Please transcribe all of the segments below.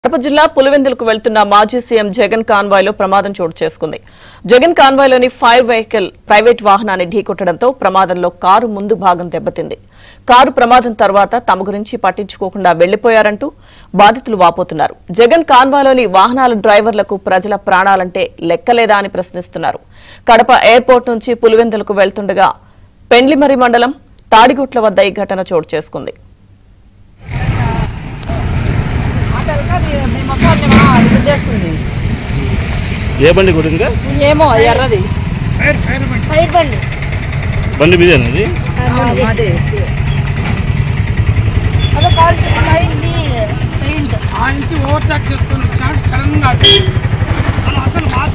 కడప జిల్లా పులివెందులకు వెళ్తున్న మాజీ సీఎం జగన్ కాన్వాయ్లో ప్రమాదం చోటు చేసుకుంది జగన్ కాన్వాయ్లోని ఫైర్ వెహికల్ ప్రైవేట్ వాహనాన్ని ఢీకొట్టడంతో ప్రమాదంలో కారు ముందు భాగం దెబ్బతింది కారు ప్రమాదం తర్వాత తమ గురించి పట్టించుకోకుండా వెళ్లిపోయారంటూ బాధితులు వాపోతున్నారు జగన్ కాన్వాయ్లోని వాహనాల డ్రైవర్లకు ప్రజల ప్రాణాలంటే లెక్కలేదా అని ప్రశ్నిస్తున్నారు కడప ఎయిర్పోర్ట్ నుంచి పులివెందులకు వెళ్తుండగా పెండ్లిమరి మండలం తాడిగుట్ల వద్ద ఈ ఘటన చోటు చేసుకుంది మేము వస్తామా ఇది చేసుకుంది ఏ బండి కొట్టిందిగా ఏమో అది ఎర్రది ఫైర్ బండి బండి మీదేనా అది అదే అదే కాల్ అయింది పెయింట్ ఆ నుంచి ఓవర్టేక్ చేసుకొని వచ్చాడు సడన్ గా అలా అసలు మాత్రం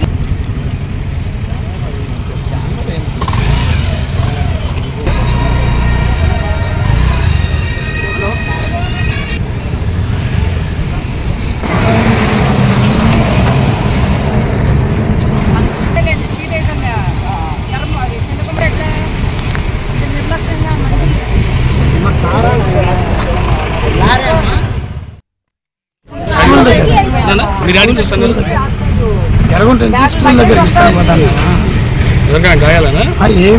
మీరు అడిగి చూస్తాను ఎరగుంటుంది స్కూల్ దగ్గర ఇస్తాను ఎవరికైనా గాయాలనా ఏం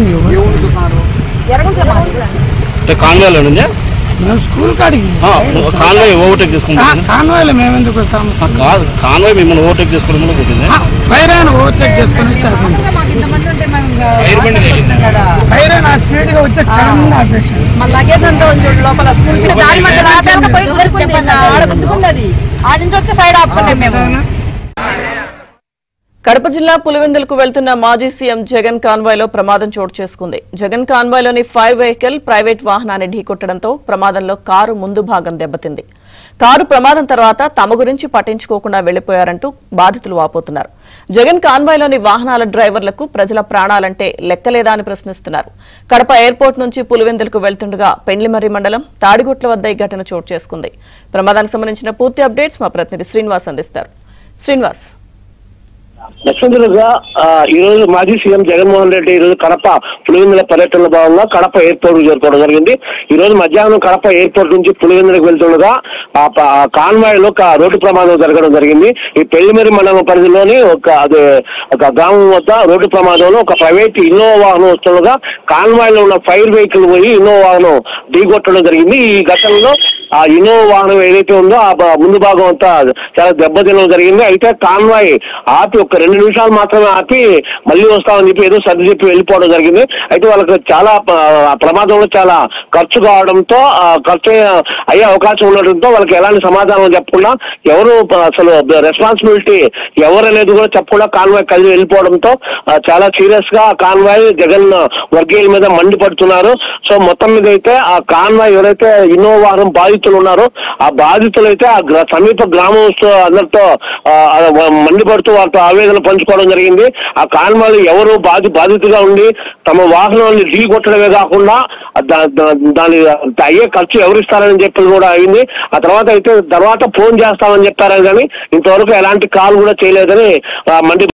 అంటే కాన్వాయ్లో నుండి మేము స్కూల్ కాడికి కాన్వాయ్ ఓవర్టేక్ చేసుకుంటాను కాన్వాయ్లో మేము ఎందుకు వస్తాము కాదు కాన్వాయ్ మిమ్మల్ని ఓవర్టేక్ చేసుకోవడం వల్ల కొట్టింది ఫైర్ అయిన ఓవర్టేక్ చేసుకొని వచ్చారు ఇంతమంది ఉంటే మేము ఇంకా ఫైర్ బండి తగిలిందా? కదా ఫైర్ అయిన స్పీడ్ గా వచ్చి సడన్ గా ఆపేసాడు మన లగేజ్ అంతా ఉంది చూడు లోపల స్కూల్ కి దారి మధ్యలో ఆపేయాక పోయి గుద్దుకుంది ఇంకా ఆడ గుద్దుకుంది అది ఆడ నుంచి వచ్చి సైడ్ ఆపుకున్నాం మేము కడప జిల్లా పులివెందులకు వెళ్తున్న మాజీ సీఎం జగన్ కాన్వాయ్లో ప్రమాదం చోటు చేసుకుంది జగన్ కాన్వాయ్లోని ఫైర్ వెహికల్ ప్రైవేట్ వాహనాన్ని ఢీకొట్టడంతో ప్రమాదంలో కారు ముందు భాగం దెబ్బతింది కారు ప్రమాదం తర్వాత తమ గురించి పట్టించుకోకుండా వెళ్లిపోయారంటూ బాధితులు వాపోతున్నారు జగన్ కాన్వాయ్లోని వాహనాల డ్రైవర్లకు ప్రజల ప్రాణాలంటే లెక్కలేదా అని ప్రశ్నిస్తున్నారు కడప ఎయిర్పోర్ట్ నుంచి పులివెందులకు వెళ్తుండగా పెండ్లిమర్రి మండలం తాడిగుట్ల వద్ద ఈ ఘటన చోటు చేసుకుంది ప్రమాదానికి సంబంధించిన పూర్తి అప్డేట్స్ మా ప్రతినిధి శ్రీనివాస్ అందిస్తారు శ్రీనివాస్ లక్ష్మణులుగా ఈ రోజు మాజీ సీఎం జగన్మోహన్ రెడ్డి ఈ రోజు కడప పులివెందుల పర్యటనలో భాగంగా కడప ఎయిర్పోర్ట్ చేరుకోవడం జరిగింది ఈ రోజు మధ్యాహ్నం కడప ఎయిర్పోర్ట్ నుంచి పులివెందులకు వెళ్తుండగా ఆ ప- ఆ కాన్వాయ్ లో ఒక రోడ్డు ప్రమాదం జరగడం జరిగింది ఈ పెళ్లిమరి మండలం పరిధిలోని ఒక అదే ఒక గ్రామం వద్ద రోడ్డు ప్రమాదంలో ఒక ప్రైవేట్ ఇన్నోవా వాహనం వస్తుండగా కాన్వాయ్ లో ఉన్న ఫైర్ వెహికల్ పోయి ఇన్నోవా వాహనం ఢీకొట్టడం జరిగింది ఈ ఘటనలో ఆ ఇన్నోవా వాహనం ఏదైతే ఉందో ఆ బ- ముందు భాగం అంతా చాలా దెబ్బతినడం జరిగింది అయితే కాన్వాయ్ ఆపి ఒక రెండు నిమిషాలు మాత్రమే ఆపి మళ్ళీ వస్తామని చెప్పి ఏదో సర్ది చెప్పి వెళ్ళిపోవడం జరిగింది అయితే వాళ్ళకి చాలా ప- ఆ ప్రమాదంలో చాలా ఖర్చు కావడంతో ఆ ఖర్చు అయ్యే- అయ్యే అవకాశం ఉండడంతో వాళ్ళకి ఎలాంటి సమాధానం చెప్పకుండా ఎవరు ప- అసలు రెస్పాన్సిబిలిటీ ఎవరు అనేది కూడా చెప్పకుండా కాన్వాయ్ కలిసి వెళ్ళిపోవడంతో ఆ, చాలా సీరియస్ గా ఆ కాన్వాయ్ జగన్ వర్గీయుల మీద మండిపడుతున్నారు సో మొత్తం మీద అయితే ఆ కాన్వాయ్ ఎవరైతే ఇన్నోవా వాహనం బాధితులు ఉన్నారో ఆ బాధితులు అయితే ఆ గ్ర- సమీప గ్రామస్తు అందరితో ఆ, ఆ, మండిపడుతూ వారితో ఆవేదన పంచుకోవడం జరిగింది ఆ కాన్వాయ్ ఎవరు బాధి బాధితుగా ఉండి తమ వాహనాన్ని ఢీ కొట్టడమే కాకుండా దా- దా- దాని అయ్యే ఖర్చు ఎవరిస్తారని చెప్పి కూడా అయింది ఆ తర్వాత అయితే తర్వాత ఫోన్ చేస్తామని చెప్పారు కానీ ఇంతవరకు ఎలాంటి కాల్ కూడా చేయలేదని ఆ, మండి